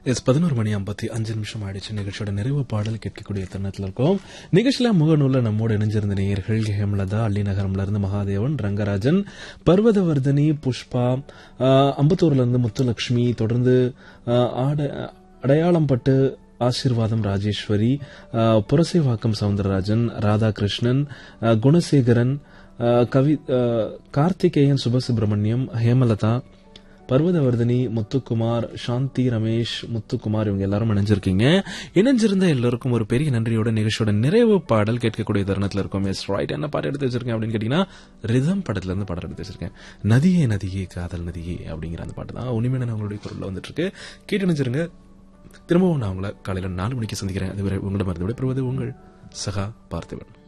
S பதினோரு மணி ஐம்பத்தி அஞ்சு நிமிஷம் ஆயிடுச்சு நிகழ்ச்சியோட நிறைவு பாடல் கேட்கக்கூடிய தருணத்தில் இருக்கோம் நிகழ்ச்சியில முகநூல்ல நம்மோடு இணைஞ்சிருந்த நேயர்கள் ஹேமலதா அள்ளிநகரம்ல இருந்து மகாதேவன் ரங்கராஜன் பர்வதவர்தினி புஷ்பா ஆஹ், அம்பத்தூர்ல இருந்து முத்துலட்சுமி தொடர்ந்து ஆஹ், ஆட- அடையாளம் பட்டு ஆசீர்வாதம் ராஜேஸ்வரி ஆஹ், புரசைவாக்கம் சவுந்தரராஜன் ராதாகிருஷ்ணன் ஆஹ், குணசேகரன் ஆஹ், கவி ஆஹ், கார்த்திகேயன் சுபசுப்ரமணியம் ஹேமலதா பர்வதவர்தினி முத்துக்குமார் சாந்தி ரமேஷ் முத்துக்குமார் இவங்க எல்லாரும் இணைஞ்சிருக்கீங்க இணைஞ்சிருந்த எல்லோருக்கும் ஒரு பெரிய நன்றியோட நிகழ்ச்சியோட நிறைவு பாடல் கேட்கக்கூடிய தருணத்தில் இருக்கும் எஸ் ரைட் என்ன பாட்டு எடுத்து வச்சிருக்கேன் அப்படின்னு கேட்டீங்கன்னா ரிதம் படத்துல இருந்து பாடல் எடுத்து வச்சிருக்கேன் நதியே நதியே காதல் நதியே அப்படிங்கிற அந்த பாட்டு தான் உனிமையான அவங்களுடைய குரல்ல வந்துட்டு இருக்கு கேட்டு நினைச்சிருங்க திரும்பவும் நான் உங்களை காலையில நாலு மணிக்கு சந்திக்கிறேன் அதுவரை உங்களிடம் இருந்து விடைபெறுவது உங்கள் சகா பார்த்திபன்